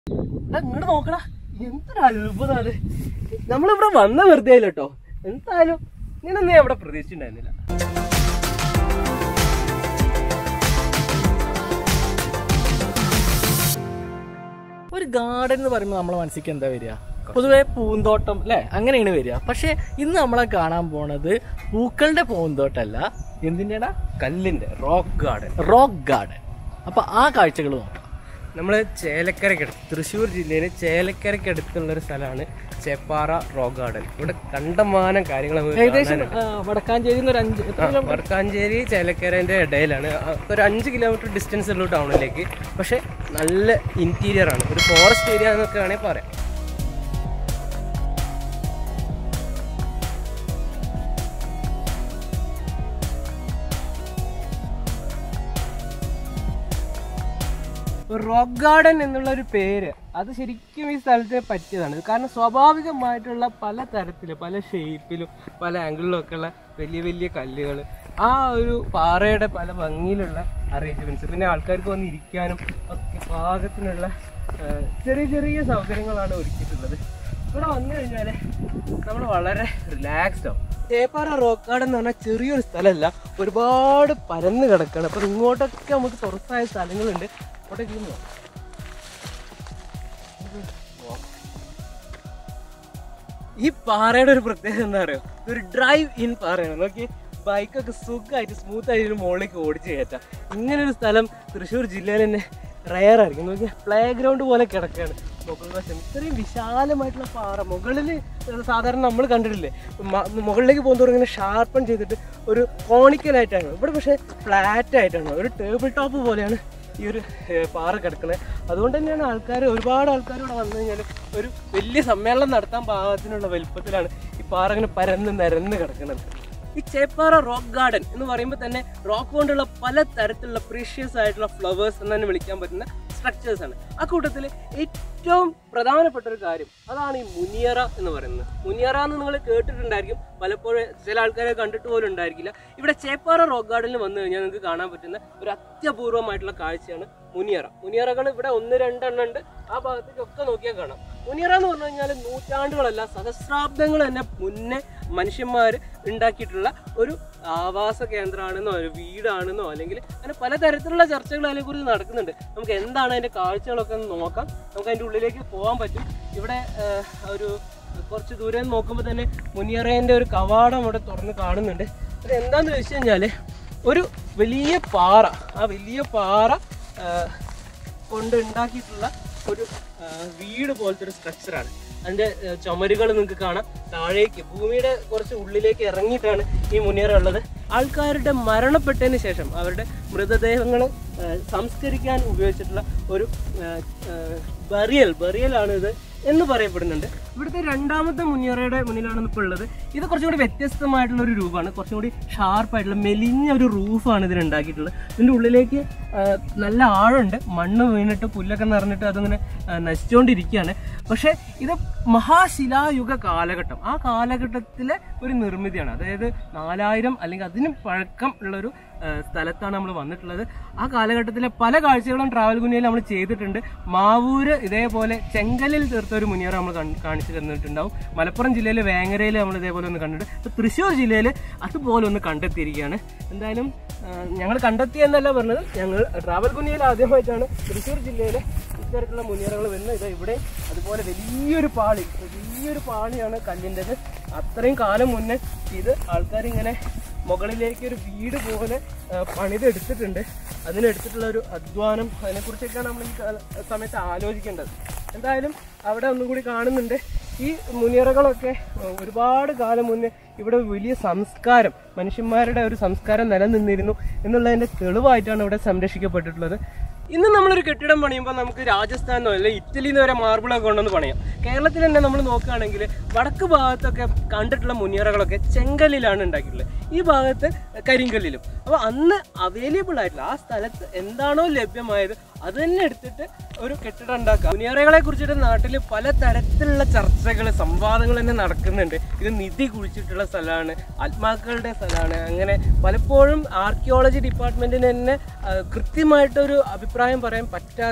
ഇങ്ങോട്ട് നോക്കടാ എന്തൊരു അത്ഭുതമാണ് നമ്മളിവിടെ വന്ന വെറുതെ ആയില്ല കേട്ടോ എന്തായാലും ഇങ്ങനൊന്നും ഞാൻ ഇവിടെ പ്രതീക്ഷിച്ചിട്ടുണ്ടായിരുന്നില്ല ഒരു ഗാർഡൻ എന്ന് പറയുമ്പോൾ നമ്മളെ മനസ്സിലേക്ക് എന്താ വരിക പൊതുവെ പൂന്തോട്ടം അല്ലെ അങ്ങനെയാണ് വരിക പക്ഷെ ഇന്ന് നമ്മളെ കാണാൻ പോണത് പൂക്കളുടെ പൂന്തോട്ടമല്ല എന്തിൻ്റെടാ കല്ലിന്റെ റോക്ക് ഗാർഡൻ റോക്ക് ഗാർഡൻ അപ്പൊ ആ കാഴ്ചകൾ നോക്കാം നമ്മൾ ചേലക്കരയ്ക്കടുത്ത് തൃശ്ശൂർ ജില്ലയിലെ ചേലക്കരയ്ക്കടുത്തുള്ള ഒരു സ്ഥലമാണ് ചേപ്പാറ റോക്ക് ഗാർഡൻ ഇവിടെ കണ്ടമാനം കാര്യങ്ങൾ നമുക്ക് ഏകദേശം കാണാനുണ്ട്. ആ, വടക്കാഞ്ചേരി ഒരു അഞ്ച് എത്ര ആ, കിലോമീറ്റർ? വടക്കാഞ്ചേരി ചേലക്കരൻ്റെ ഇടയിലാണ് ആ, ഒരു അഞ്ച് കിലോമീറ്റർ ഡിസ്റ്റൻസ് ഉള്ളൂ ടൗണിലേക്ക് പക്ഷെ നല്ല ഇന്റീരിയർ ആണ് ഒരു ഫോറസ്റ്റ് ഏരിയ എന്നൊക്കെ വേണമെങ്കിൽ പറയാം റോക്ക് ഗാർഡൻ എന്നുള്ള ഒരു പേര് അത് ശരിക്കും ഈ സ്ഥലത്തിന് പറ്റിയതാണ് കാരണം സ്വാഭാവികമായിട്ടുള്ള പല തരത്തിലും പല ഷേപ്പിലും പല ആംഗിളിലും ഒക്കെ ഉള്ള വലിയ വലിയ കല്ലുകൾ ആ ഒരു പാറയുടെ പല ഭംഗിയിലുള്ള അറേഞ്ച്മെന്റ്സ് പിന്നെ ആൾക്കാർക്ക് വന്ന് ഇരിക്കാനും ഒക്കെ പാകത്തിനുള്ള ആ, ചെറിയ ചെറിയ സൗകര്യങ്ങളാണ് ഒരുക്കിയിട്ടുള്ളത് ഇവിടെ വന്നു കഴിഞ്ഞാൽ നമ്മൾ വളരെ റിലാക്സ്ഡ് ആവും ചേപ്പാറ റോക്ക് ഗാർഡൻ എന്ന് പറഞ്ഞാൽ ചെറിയൊരു സ്ഥലമല്ല ഒരുപാട് പരന്ന് കിടക്കുകയാണ് അപ്പം ഇങ്ങോട്ടൊക്കെ നമുക്ക് തുറസായ സ്ഥലങ്ങളുണ്ട് അങ്ങോട്ടേക്ക് ഇരുന്ന് നോക്കാം. ഈ പാറയുടെ ഒരു പ്രത്യേകത എന്താ പറയുക ഇതൊരു ഡ്രൈവ് ഇൻ പാറയാണ് നോക്കി ബൈക്കൊക്കെ സുഖമായിട്ട് സ്മൂത്ത് ആയിട്ട് ഇതിന് മുകളിലേക്ക് ഓടിച്ച് കയറ്റാം ഇങ്ങനെ ഒരു സ്ഥലം തൃശ്ശൂർ ജില്ലയിൽ തന്നെ റയർ ആയിരിക്കും നോക്കി പ്ലേ ഗ്രൗണ്ട് പോലെ കിടക്കുകയാണ് മുകൾ വശം ഇത്രയും വിശാലമായിട്ടുള്ള പാറ മുകളിൽ സാധാരണ നമ്മൾ കണ്ടിട്ടില്ലേ മ- മുകളിലേക്ക് പോകുന്നതോറും ഇങ്ങനെ ഷാർപ്പൺ ചെയ്തിട്ട് ഒരു കോണിക്കലായിട്ടാണ് ഇവിടെ പക്ഷേ ഫ്ലാറ്റ് ആയിട്ടാണ് ഒരു ടേബിൾ ടോപ്പ് പോലെയാണ് ഈ ഒരു ഏഹ്, പാറ കിടക്കുന്നത് അതുകൊണ്ട് തന്നെയാണ് ആൾക്കാർ ഒരുപാട് ആൾക്കാർ ഇവിടെ വന്നു കഴിഞ്ഞാൽ ഒരു വലിയ സമ്മേളനം നടത്താൻ പാകത്തിനുള്ള വലുപ്പത്തിലാണ് ഈ പാറ ഇങ്ങനെ പരന്ന് നിരന്ന് കിടക്കുന്നത് ഈ ചേപ്പാറ റോക്ക് ഗാർഡൻ എന്ന് പറയുമ്പോൾ തന്നെ റോക്ക് കൊണ്ടുള്ള പല തരത്തിലുള്ള പ്രീഷ്യസ് ആയിട്ടുള്ള ഫ്ലവേഴ്സ് എന്ന് തന്നെ വിളിക്കാൻ പറ്റുന്ന സ്ട്രക്ചേഴ്സ് ആണ് ആ കൂട്ടത്തിൽ ഏറ്റവും പ്രധാനപ്പെട്ട ഒരു കാര്യം അതാണ് ഈ മുനിയറ എന്ന് പറയുന്നത് മുനിയറ എന്ന് നിങ്ങൾ കേട്ടിട്ടുണ്ടായിരിക്കും പലപ്പോഴും ചില ആൾക്കാരെ കണ്ടിട്ട് പോലും ഉണ്ടായിരിക്കില്ല ഇവിടെ ചേപ്പാറ റോക്ക് ഗാർഡനിൽ വന്നു കഴിഞ്ഞാൽ നിങ്ങൾക്ക് കാണാൻ പറ്റുന്ന ഒരു അത്യപൂർവമായിട്ടുള്ള കാഴ്ചയാണ് മുനിയറ മുനിയറകൾ ഇവിടെ ഒന്ന് രണ്ടെണ്ണം ഉണ്ട് ആ ഭാഗത്തേക്കൊക്കെ നോക്കിയാൽ കാണാം മുനിയറ എന്ന് പറഞ്ഞു കഴിഞ്ഞാൽ നൂറ്റാണ്ടുകളല്ല സഹസ്രാബ്ദങ്ങൾ തന്നെ മുന്നേ മനുഷ്യന്മാർ ഉണ്ടാക്കിയിട്ടുള്ള ഒരു ആവാസ കേന്ദ്രമാണെന്നോ ഒരു വീടാണെന്നോ അല്ലെങ്കിൽ അങ്ങനെ പലതരത്തിലുള്ള ചർച്ചകൾ അതിനെക്കുറിച്ച് നടക്കുന്നുണ്ട് നമുക്ക് എന്താണ് അതിൻ്റെ കാഴ്ചകളൊക്കെ ഒന്ന് നോക്കാം നമുക്ക് അതിൻ്റെ ഉള്ളിലേക്ക് പോകാൻ പറ്റും ഇവിടെ ആഹ്, ഒരു കുറച്ച് ദൂരെ നിന്ന് നോക്കുമ്പോൾ തന്നെ മുനിയറേൻ്റെ ഒരു കവാടം അവിടെ തുറന്ന് കാണുന്നുണ്ട് അത് എന്താണെന്ന് വെച്ച് കഴിഞ്ഞാൽ ഒരു വലിയ പാറ ആ വലിയ പാറ ആഹ്, കൊണ്ട് ഉണ്ടാക്കിയിട്ടുള്ള ഒരു ആ, വീട് പോലത്തെ ഒരു സ്ട്രക്ചറാണ് അതിന്റെ ചുമരുകൾ നിങ്ങൾക്ക് കാണാം താഴേക്ക് ഭൂമിയുടെ കുറച്ച് ഉള്ളിലേക്ക് ഇറങ്ങിയിട്ടാണ് ഈ മുനിയറ ഉള്ളത് ആൾക്കാരുടെ മരണപ്പെട്ടതിന് ശേഷം അവരുടെ മൃതദേഹങ്ങൾ സംസ്കരിക്കാൻ ഉപയോഗിച്ചിട്ടുള്ള ഒരു ബറിയൽ ബറിയലാണ് ഇത് എന്ന് പറയപ്പെടുന്നുണ്ട് ഇവിടുത്തെ രണ്ടാമത്തെ മുനിയറയുടെ മുന്നിലാണ് ഇപ്പോൾ ഉള്ളത് ഇത് കുറച്ചും കൂടി വ്യത്യസ്തമായിട്ടുള്ള ഒരു രൂപമാണ് കുറച്ചും കൂടി ഷാർപ്പായിട്ടുള്ള മെലിഞ്ഞ ഒരു റൂഫാണ് ഇതിന് ഉണ്ടാക്കിയിട്ടുള്ളത് ഇതിൻ്റെ ഉള്ളിലേക്ക് ആ, നല്ല ആഴമുണ്ട് മണ്ണ് വീണിട്ട് പുല്ലൊക്കെ നിറഞ്ഞിട്ട് അതിങ്ങനെ ആ, നശിച്ചുകൊണ്ടിരിക്കുകയാണ് പക്ഷേ ഇത് മഹാശിലായുഗ കാലഘട്ടം ആ കാലഘട്ടത്തിലെ ഒരു നിർമ്മിതിയാണ് അതായത് നാലായിരം അല്ലെങ്കിൽ അതിന് പഴക്കം ഉള്ളൊരു ആ, സ്ഥലത്താണ് നമ്മൾ വന്നിട്ടുള്ളത് ആ കാലഘട്ടത്തിലെ പല കാഴ്ചകളും ട്രാവൽ കുനിയിൽ നമ്മൾ ചെയ്തിട്ടുണ്ട് മാവൂര് ഇതേപോലെ ചെങ്കലിൽ തീർത്ത ഒരു മുനിയറ നമ്മൾ കൺ- കാണിച്ചു തന്നിട്ടുണ്ടാവും മലപ്പുറം ജില്ലയിൽ വേങ്ങരയിൽ നമ്മൾ ഇതേപോലെ ഒന്ന് കണ്ടിട്ടുണ്ട് ഇപ്പൊ തൃശ്ശൂർ ജില്ലയിൽ അതുപോലെ ഒന്ന് കണ്ടെത്തിയിരിക്കുകയാണ് എന്തായാലും ഞങ്ങൾ കണ്ടെത്തി എന്നല്ല പറഞ്ഞത് ഞങ്ങൾ ട്രാവൽ കുനിയിൽ ആദ്യമായിട്ടാണ് തൃശ്ശൂർ ജില്ലയിലെ ഇത്തരത്തിലുള്ള മുനിയറകൾ വരുന്നത് ഇത് ഇവിടെ അതുപോലെ വലിയൊരു പാളി വലിയൊരു പാളിയാണ് കല്ലിൻ്റെത് അത്രയും കാലം മുന്നേ ഇത് ആൾക്കാരിങ്ങനെ മുകളിലേക്ക് ഒരു വീട് പോലെ ആ, പണിതെടുത്തിട്ടുണ്ട് അതിനെടുത്തിട്ടുള്ള ഒരു അധ്വാനം അതിനെക്കുറിച്ചൊക്കെയാണ് നമ്മൾ ഈ കാല- സമയത്ത് ആലോചിക്കേണ്ടത് എന്തായാലും അവിടെ ഒന്നും കൂടി കാണുന്നുണ്ട് ഈ മുനിയറകളൊക്കെ ആ, ഒരുപാട് കാലം മുന്നേ ഇവിടെ വലിയ സംസ്കാരം മനുഷ്യന്മാരുടെ ഒരു സംസ്കാരം നിലനിന്നിരുന്നു എന്നുള്ളതിന്റെ തെളിവായിട്ടാണ് ഇവിടെ സംരക്ഷിക്കപ്പെട്ടിട്ടുള്ളത് ഇന്ന് നമ്മളൊരു കെട്ടിടം പണിയുമ്പോൾ നമുക്ക് രാജസ്ഥാനോ അല്ലെങ്കിൽ ഇറ്റലിയിൽ നിന്ന് വരെ മാർബിളൊക്കെ കൊണ്ടുവന്ന് പണിയാം കേരളത്തിൽ തന്നെ നമ്മൾ നോക്കുകയാണെങ്കിൽ വടക്ക് ഭാഗത്തൊക്കെ കണ്ടിട്ടുള്ള മുനിയറകളൊക്കെ ചെങ്കല്ലിലാണ് ഉണ്ടാക്കിയിട്ടുള്ളത് ഈ ഭാഗത്ത് കരിങ്കല്ലിലും അപ്പോൾ അന്ന് അവൈലബിൾ ആയിട്ടുള്ള ആ സ്ഥലത്ത് എന്താണോ ലഭ്യമായത് അത് തന്നെ എടുത്തിട്ട് ഒരു കെട്ടിടം ഉണ്ടാക്കുക മുനിയറകളെ കുറിച്ചിട്ട് നാട്ടിൽ പല തരത്തിലുള്ള ചർച്ചകൾ സംവാദങ്ങൾ തന്നെ നടക്കുന്നുണ്ട് ഇത് നിധി കുഴിച്ചിട്ടുള്ള സ്ഥലമാണ് ആത്മാക്കളുടെ സ്ഥലമാണ് അങ്ങനെ പലപ്പോഴും ആർക്കിയോളജി ഡിപ്പാർട്ട്മെന്റിന് തന്നെ ആ, കൃത്യമായിട്ടൊരു അഭിപ്രായം പറയാൻ പറ്റാത്ത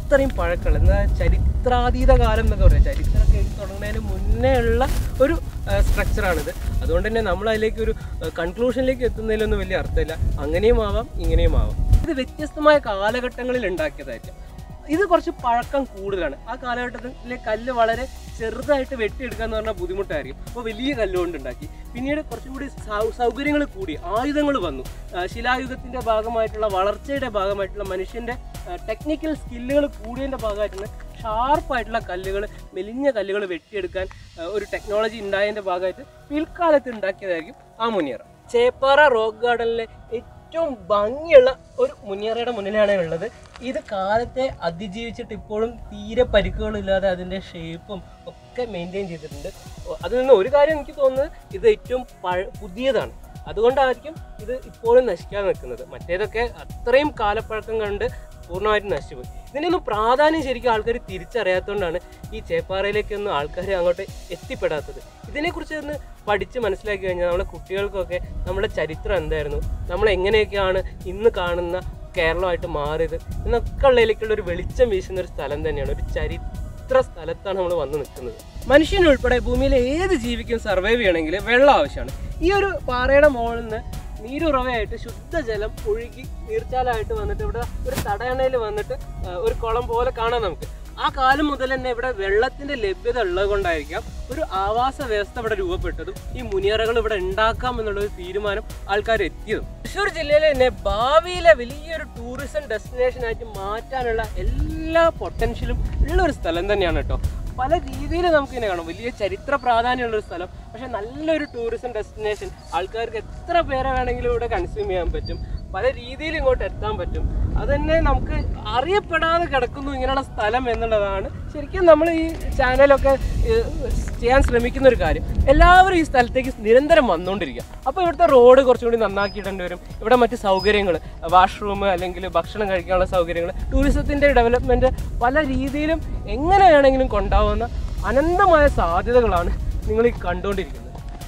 അത്രയും പഴക്കമുള്ള എന്താ ചരിത്രാതീത കാലം എന്നൊക്കെ പറയാം ചരിത്രമൊക്കെ എഴുതി തുടങ്ങുന്നതിന് മുന്നേ ഉള്ള ഒരു സ്ട്രക്ചറാണിത് അതുകൊണ്ട് തന്നെ നമ്മൾ അതിലേക്ക് ഒരു കൺക്ലൂഷനിലേക്ക് എത്തുന്നതിലൊന്നും വലിയ അർത്ഥമില്ല അങ്ങനെയും ആവാം ഇങ്ങനെയും ആവാം ഇത് വ്യത്യസ്തമായ കാലഘട്ടങ്ങളിൽ ഉണ്ടാക്കിയതായിരിക്കും ഇത് കുറച്ച് പഴക്കം കൂടുതലാണ് ആ കാലഘട്ടത്തിലെ കല്ല് വളരെ ചെറുതായിട്ട് വെട്ടിയെടുക്കുക എന്ന് പറഞ്ഞാൽ ബുദ്ധിമുട്ടായിരിക്കും അപ്പോൾ വലിയ കല്ലുകൊണ്ട് ഉണ്ടാക്കി പിന്നീട് കുറച്ചും കൂടി സൗകര്യങ്ങൾ കൂടി ആയുധങ്ങൾ വന്നു ആ, ശിലായുഗത്തിന്റെ ഭാഗമായിട്ടുള്ള വളർച്ചയുടെ ഭാഗമായിട്ടുള്ള മനുഷ്യന്റെ ടെക്നിക്കൽ സ്കില്ലുകൾ കൂടിയതിന്റെ ഭാഗമായിട്ടുള്ള ഷാർപ്പായിട്ടുള്ള കല്ലുകൾ മെലിഞ്ഞ കല്ലുകൾ വെട്ടിയെടുക്കാൻ ആ, ഒരു ടെക്നോളജി ഉണ്ടായതിന്റെ ഭാഗമായിട്ട് പിൽക്കാലത്ത് ഉണ്ടാക്കിയതായിരിക്കും ആ മുനിയറ ചേപ്പാറ റോക്ക് ഗാർഡനിലെ ഏറ്റവും ഭംഗിയുള്ള ഒരു മുനിയറയുടെ മുന്നിലാണ് ഉള്ളത് ഇത് കാലത്തെ അതിജീവിച്ചിട്ട് ഇപ്പോഴും തീരെ പരിക്കുകളില്ലാതെ അതിൻ്റെ ഷേപ്പും ഒക്കെ മെയിൻറ്റെയിൻ ചെയ്തിട്ടുണ്ട് ഓ, അതിൽ നിന്ന് ഒരു കാര്യം എനിക്ക് തോന്നുന്നത് ഇത് ഏറ്റവും പഴ പുതിയതാണ് അതുകൊണ്ടായിരിക്കും ഇത് ഇപ്പോഴും നശിക്കാതെ നിൽക്കുന്നത് മറ്റേതൊക്കെ അത്രയും കാലപ്പഴക്കം കണ്ട് പൂർണ്ണമായിട്ടും നശിച്ചുപോയി ഇതിനൊന്നും പ്രാധാന്യം ശരിക്കും ആൾക്കാർ തിരിച്ചറിയാത്തതുകൊണ്ടാണ് ഈ ചേപ്പാറയിലേക്കൊന്നും ആൾക്കാർ അങ്ങോട്ട് എത്തിപ്പെടാത്തത് ഇതിനെക്കുറിച്ച് ഒന്ന് പഠിച്ച് മനസ്സിലാക്കി കഴിഞ്ഞാൽ നമ്മുടെ കുട്ടികൾക്കൊക്കെ നമ്മുടെ ചരിത്രം എന്തായിരുന്നു നമ്മൾ എങ്ങനെയൊക്കെയാണ് ഇന്ന് കാണുന്ന കേരളമായിട്ട് മാറിയത് എന്നൊക്കെ ഉള്ളതിലേക്കുള്ള ഒരു വെളിച്ചം വീശുന്ന ഒരു സ്ഥലം തന്നെയാണ് ഒരു ചരിത്ര സ്ഥലത്താണ് നമ്മൾ വന്ന് നിൽക്കുന്നത് മനുഷ്യനുൾപ്പെടെ ഭൂമിയിലെ ഏത് ജീവിക്കും സർവൈവ് ചെയ്യണമെങ്കിൽ വെള്ളം ആവശ്യമാണ് ഈ ഒരു പാറയുടെ മുകളിൽ നിന്ന് നീരുറവയായിട്ട് ശുദ്ധജലം ഒഴുകി നീർച്ചാലായിട്ട് വന്നിട്ട് ഇവിടെ ഒരു തടയണയിൽ വന്നിട്ട് ആ, ഒരു കുളം പോലെ കാണാം നമുക്ക് ആ കാലം മുതൽ തന്നെ ഇവിടെ വെള്ളത്തിന്റെ ലഭ്യത ഉള്ളത് കൊണ്ടായിരിക്കാം ഒരു ആവാസ വ്യവസ്ഥ ഇവിടെ രൂപപ്പെട്ടതും ഈ മുനിയറകൾ ഇവിടെ ഉണ്ടാക്കാം എന്നുള്ള ഒരു തീരുമാനം ആൾക്കാർ എത്തിയതും തൃശ്ശൂർ ജില്ലയിലെ തന്നെ ഭാവിയിലെ വലിയൊരു ടൂറിസം ഡെസ്റ്റിനേഷൻ ആയിട്ട് മാറ്റാനുള്ള എല്ലാ പൊട്ടൻഷ്യലും ഉള്ള ഒരു സ്ഥലം തന്നെയാണ് കേട്ടോ പല രീതിയിൽ നമുക്ക് ഇങ്ങനെ കാണാം വലിയ ചരിത്ര പ്രാധാന്യമുള്ള ഒരു സ്ഥലം പക്ഷെ നല്ലൊരു ടൂറിസം ഡെസ്റ്റിനേഷൻ ആൾക്കാർക്ക് എത്ര പേരെ വേണമെങ്കിലും ഇവിടെ കൺസ്യൂം ചെയ്യാൻ പറ്റും പല രീതിയിൽ ഇങ്ങോട്ട് എത്താൻ പറ്റും അത് തന്നെ നമുക്ക് അറിയപ്പെടാതെ കിടക്കുന്നു ഇങ്ങനെയുള്ള സ്ഥലം എന്നുള്ളതാണ് ശരിക്കും നമ്മൾ ഈ ചാനലൊക്കെ ഏഹ്, ചെയ്യാൻ ശ്രമിക്കുന്ന ഒരു കാര്യം എല്ലാവരും ഈ സ്ഥലത്തേക്ക് നിരന്തരം വന്നുകൊണ്ടിരിക്കുക അപ്പോൾ ഇവിടുത്തെ റോഡ് കുറച്ചും കൂടി നന്നാക്കിയിടേണ്ടി വരും ഇവിടെ മറ്റ് സൗകര്യങ്ങൾ വാഷ്റൂം അല്ലെങ്കിൽ ഭക്ഷണം കഴിക്കാനുള്ള സൗകര്യങ്ങൾ ടൂറിസത്തിൻ്റെ ഡെവലപ്മെൻറ്റ് പല രീതിയിലും എങ്ങനെ വേണമെങ്കിലും കൊണ്ടാവുന്ന അനന്തമായ സാധ്യതകളാണ് നിങ്ങൾ ഈ കണ്ടുകൊണ്ടിരിക്കുന്നത്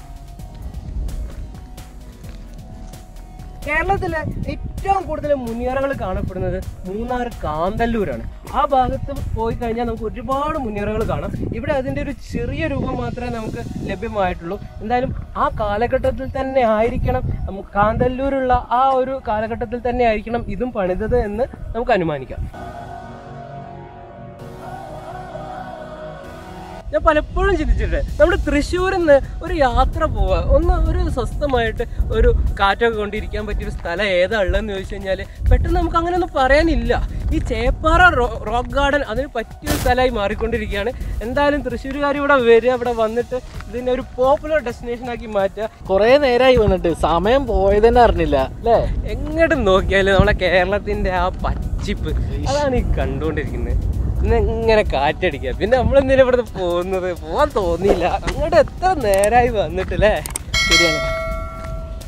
കേരളത്തിലെ ഏറ്റവും കൂടുതൽ മുനിയറകൾ കാണപ്പെടുന്നത് മൂന്നാർ കാന്തല്ലൂരാണ് ആ ഭാഗത്ത് പോയി കഴിഞ്ഞാൽ നമുക്ക് ഒരുപാട് മുനിയറകൾ കാണാം ഇവിടെ അതിൻ്റെ ഒരു ചെറിയ രൂപം മാത്രമേ നമുക്ക് ലഭ്യമായിട്ടുള്ളൂ എന്തായാലും ആ കാലഘട്ടത്തിൽ തന്നെ ആയിരിക്കണം നമുക്ക് കാന്തല്ലൂരുള്ള ആ ഒരു കാലഘട്ടത്തിൽ തന്നെ ആയിരിക്കണം ഇതും പണിതത് എന്ന് നമുക്ക് അനുമാനിക്കാം ഞാൻ പലപ്പോഴും ചിന്തിച്ചിട്ടുണ്ട് നമ്മൾ തൃശ്ശൂരിൽ നിന്ന് ഒരു യാത്ര പോവുക ഒന്ന് ഒരു സ്വസ്ഥമായിട്ട് ഒരു കാറ്റൊക്കെ കൊണ്ടിരിക്കാൻ പറ്റിയൊരു സ്ഥലം ഏതാ ഉള്ളതെന്ന് ചോദിച്ചു കഴിഞ്ഞാൽ പെട്ടെന്ന് നമുക്ക് അങ്ങനെ ഒന്നും പറയാനില്ല ഈ ചേപ്പാറ റോ- റോക്ക് ഗാർഡൻ അതിന് പറ്റിയൊരു സ്ഥലമായി മാറിക്കൊണ്ടിരിക്കുകയാണ് എന്തായാലും തൃശ്ശൂരുകാർ ഇവിടെ വരിക ഇവിടെ വന്നിട്ട് ഇതിനെ ഒരു പോപ്പുലർ ഡെസ്റ്റിനേഷൻ ആക്കി മാറ്റുക കുറേ നേരമായി വന്നിട്ട് സമയം പോയതന്നെ അറിഞ്ഞില്ല അല്ലേ എങ്ങോട്ട് നോക്കിയാലും നമ്മളെ കേരളത്തിന്റെ ആ പച്ചിപ്പ് അതാണ് ഈ കണ്ടുകൊണ്ടിരിക്കുന്നത് പിന്നെ ഇങ്ങനെ കാറ്റടിക്കുക പിന്നെ നമ്മളെന്തിനാ ഇവിടുന്ന് പോകുന്നത് പോവാൻ തോന്നിയില്ല അങ്ങോട്ട് എത്ര നേരമായി വന്നിട്ടല്ലേ ശരിയാണ്